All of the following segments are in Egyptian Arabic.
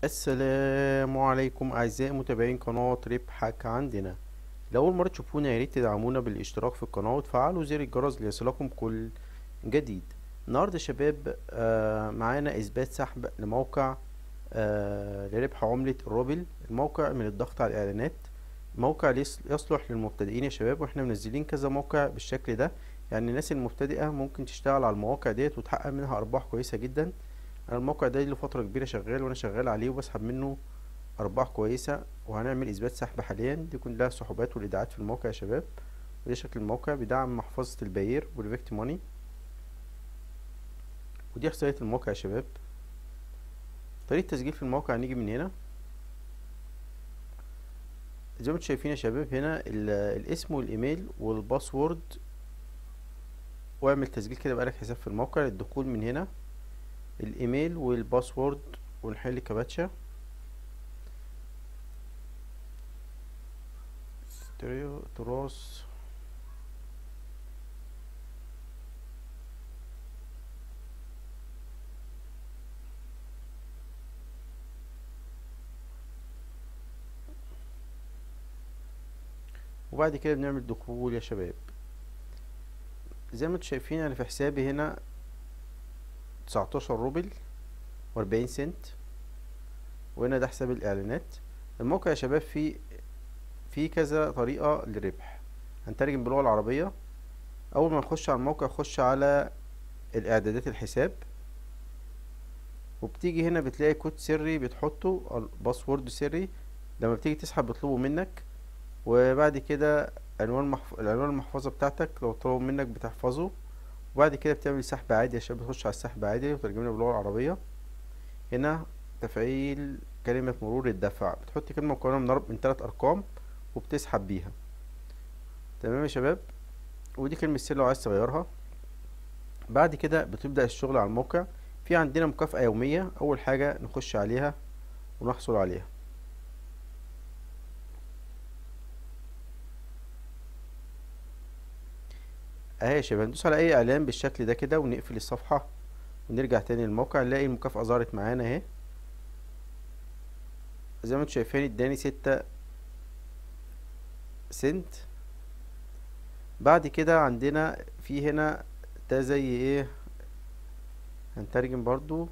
السلام عليكم أعزائي متابعين قناة ربحك عندنا لأول مرة تشوفونا ياريت تدعمونا بالاشتراك في القناة وتفعلوا زر الجرس ليصلكم كل جديد النهاردة يا شباب آه معانا إثبات سحب لموقع آه لربح عملة الروبل الموقع من الضغط على الإعلانات موقع يص- يصلح للمبتدئين يا شباب واحنا منزلين كذا موقع بالشكل ده يعني الناس المبتدئة ممكن تشتغل على المواقع ديت وتحقق منها أرباح كويسة جدا انا الموقع ده له فتره كبيره شغال وانا شغال عليه وبسحب منه ارباح كويسه وهنعمل اثبات سحب حاليا دي كلها سحوبات والايداعات في الموقع يا شباب وده شكل الموقع بيدعم محفظه الباير والريفكت ماني ودي احصائيه الموقع يا شباب طريقه التسجيل في الموقع هنيجي من هنا زي ما انتم شايفين يا شباب هنا ال- الاسم والايميل والباسورد واعمل تسجيل كده بقالك حساب في الموقع للدخول من هنا الايميل والباسورد ونحل كباتشا ستريو تراث وبعد كده بنعمل دخول يا شباب زي ما انتم شايفين انا في حسابي هنا تسعتاشر روبل وأربعين سنت وهنا ده حساب الإعلانات الموقع يا شباب فيه فيه كذا طريقة للربح هنترجم باللغة العربية أول ما نخش على الموقع خش على الإعدادات الحساب وبتيجي هنا بتلاقي كود سري بتحطه أو باسورد سري لما بتيجي تسحب بيطلبوا منك وبعد كده عنوان محف... العنوان المحفظة بتاعتك لو طلبوا منك بتحفظه وبعد كده بتعمل سحب عادي يا شباب بتخش على السحب عادي وترجمنا باللغة العربية هنا تفعيل كلمة مرور الدفع بتحط كلمة مكونة من أرب- من تلات أرقام وبتسحب بيها تمام يا شباب ودي كلمة سر لو عايز تغيرها بعد كده بتبدأ الشغل على الموقع في عندنا مكافأة يومية أول حاجة نخش عليها ونحصل عليها اهي يا شباب ندوس على اي اعلان بالشكل ده كده ونقفل الصفحة ونرجع تاني للموقع نلاقي المكافأة ظهرت معانا اهي زي ما انتم شايفين اداني ستة سنت بعد كده عندنا في هنا ده زي ايه هنترجم برضو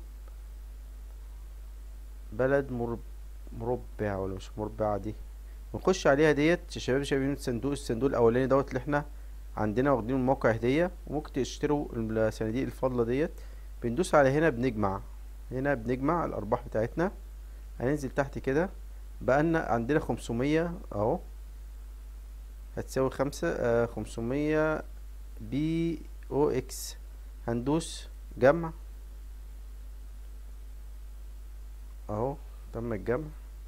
بلد مرب مربع ولا مش مربعة دي ونخش عليها ديت يا شباب شايفين الصندوق الصندوق الاولاني دوت اللي احنا عندنا واخدين الموقع هدية وممكن تشتروا الصناديق الفاضلة ديت بندوس على هنا بنجمع هنا بنجمع الارباح بتاعتنا هننزل تحت كده بقالنا عندنا خمسمية اهو هتساوي خمسة آه خمسمية بي او اكس هندوس جمع اهو تم الجمع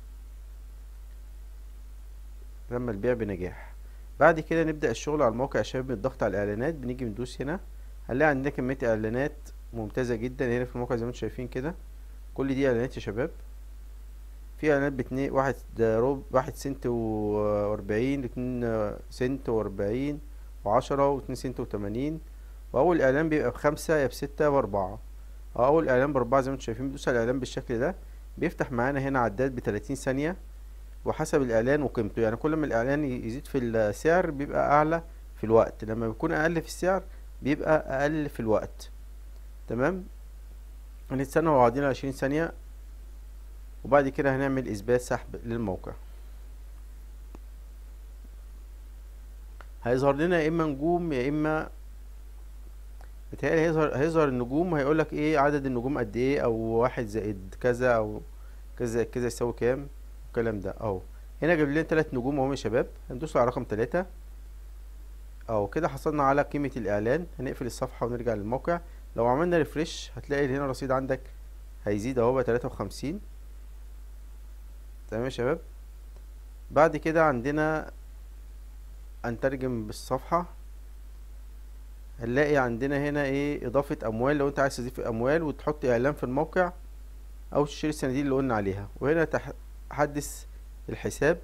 تم البيع بنجاح بعد كده نبدأ الشغل على الموقع يا شباب بالضغط على الإعلانات بنيجي ندوس هنا هنلاقي عندنا كمية إعلانات ممتازة جدا هنا في الموقع زي ما انتم شايفين كده كل دي إعلانات يا شباب في إعلانات باتنين واحد روب واحد سنت وأربعين اتنين سنت وأربعين وعشرة واتنين سنت وتمانين وأول إعلان بيبقى بخمسة يا بستة بأربعة أول إعلان بأربعة زي ما انتم شايفين بندوس على الإعلان بالشكل ده بيفتح معانا هنا عداد بتلاتين ثانية وحسب الاعلان وقيمته يعني كل ما الاعلان ي- يزيد في السعر بيبقى اعلى في الوقت لما بيكون اقل في السعر بيبقى اقل في الوقت تمام هنستنى مع بعضينا عشرين ثانية وبعد كده هنعمل اثبات سحب للموقع هيظهر لنا يا اما نجوم يا اما بيتهيألي هيظهر هيظهر النجوم وهيقولك ايه عدد النجوم قد ايه او واحد زائد كذا او كذا زائد كذا يساوي كام الكلام ده اهو هنا جايب لنا تلات نجوم اهو يا شباب هندوس على رقم تلاتة اهو كده حصلنا على قيمة الاعلان هنقفل الصفحة ونرجع للموقع لو عملنا ريفرش هتلاقي هنا الرصيد عندك هيزيد اهو بقى تلاتة وخمسين تمام يا شباب بعد كده عندنا هنترجم بالصفحة هنلاقي عندنا هنا ايه اضافة اموال لو انت عايز تضيف اموال وتحط اعلان في الموقع او تشتري الصناديق اللي قلنا عليها وهنا تح... حدث الحساب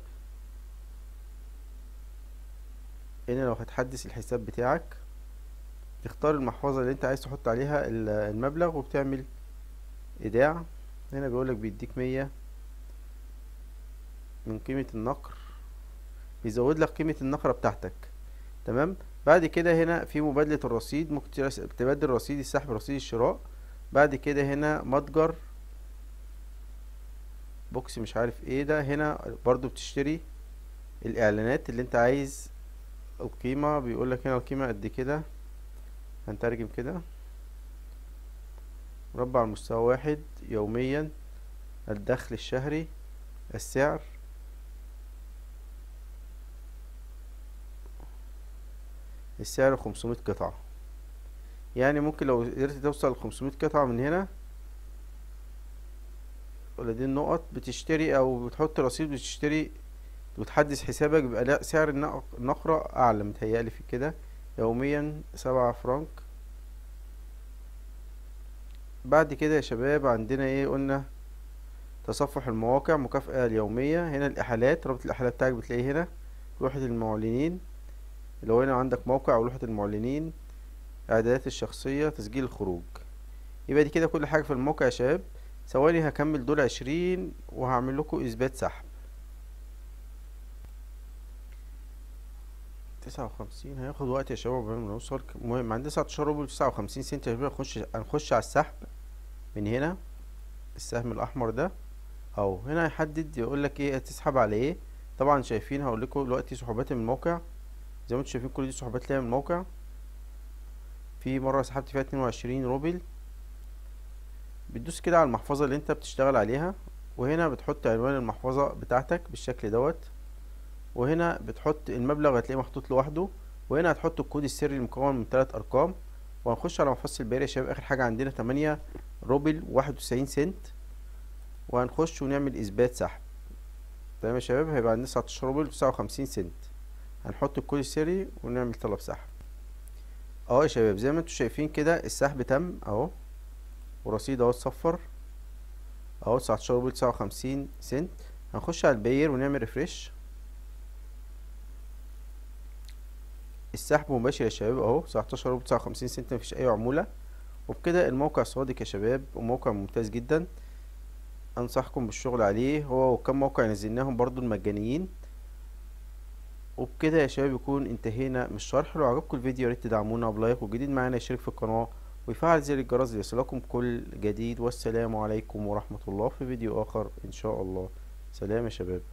هنا لو هتحدث الحساب بتاعك تختار المحفظة اللي انت عايز تحط عليها ال- المبلغ وبتعمل ايداع هنا بيقولك بيديك مية من قيمة النقر بيزود لك قيمة النقرة بتاعتك تمام بعد كده هنا في مبادلة الرصيد ممكن ترس- تبدل رصيد السحب رصيد الشراء بعد كده هنا متجر بوكس مش عارف ايه ده هنا برضو بتشتري الاعلانات اللي انت عايز القيمة بيقولك هنا القيمة قد كده هنترجم كده مربع المستوى واحد يوميا الدخل الشهري السعر السعر خمسمية قطعة يعني ممكن لو قدرت توصل لخمسمية قطعة من هنا ولا دي النقط بتشتري او بتحط رصيد بتشتري وتحدث حسابك بيبقى لا سعر النق- النقرة اعلى متهيألي في كده يوميا سبعة فرنك بعد كده يا شباب عندنا ايه قلنا تصفح المواقع مكافأة اليومية هنا الإحالات رابط الإحالات بتاعك بتلاقيه هنا لوحة المعلنين لو هنا عندك موقع أو لوحة المعلنين إعدادات الشخصية تسجيل الخروج يبقى دي كده كل حاجة في الموقع يا شباب ثواني هكمل دول عشرين وهعمل لكم إثبات سحب تسعة وخمسين هياخد وقت يا شباب قبل ما نوصل المهم عندنا تسعة روبل تسعة وخمسين سنت يا شباب هنخش هنخش على السحب من هنا السهم الأحمر ده اهو هنا هيحدد يقول لك ايه هتسحب على ايه طبعا شايفين هقول لكم دلوقتي سحوبات من الموقع زي ما انتم شايفين كل دي سحوبات ليا من الموقع في مره سحبت فيها 22 روبل بتدوس كده على المحفظه اللي انت بتشتغل عليها وهنا بتحط عنوان المحفظه بتاعتك بالشكل دوت وهنا بتحط المبلغ هتلاقيه محطوط لوحده وهنا هتحط الكود السري المكون من ثلاث ارقام وهنخش على محفظه البيانات يا شباب اخر حاجه عندنا 8 روبل واحد وتسعين سنت وهنخش ونعمل اثبات سحب تمام يا شباب هيبقى عندنا 19 روبل تسعة وخمسين سنت هنحط الكود السري ونعمل طلب سحب اهو يا شباب زي ما انتوا شايفين كده السحب تم اهو ورصيد اهو اتصفر اهو 19 روبل تسعة وخمسين سنت هنخش على الباير ونعمل ريفريش السحب مباشر يا شباب اهو 19 روبل تسعة وخمسين سنت مفيش اي عمولة وبكده الموقع صادق يا شباب وموقع ممتاز جدا انصحكم بالشغل عليه هو وكم موقع نزلناهم برضو المجانيين وبكده يا شباب يكون انتهينا من الشرح لو عجبكم الفيديو ياريت تدعمونا بلايك وجديد معانا يشترك في القناة ويفعل زر الجرس ليصلكم كل جديد والسلام عليكم ورحمة الله في فيديو آخر إن شاء الله سلام يا شباب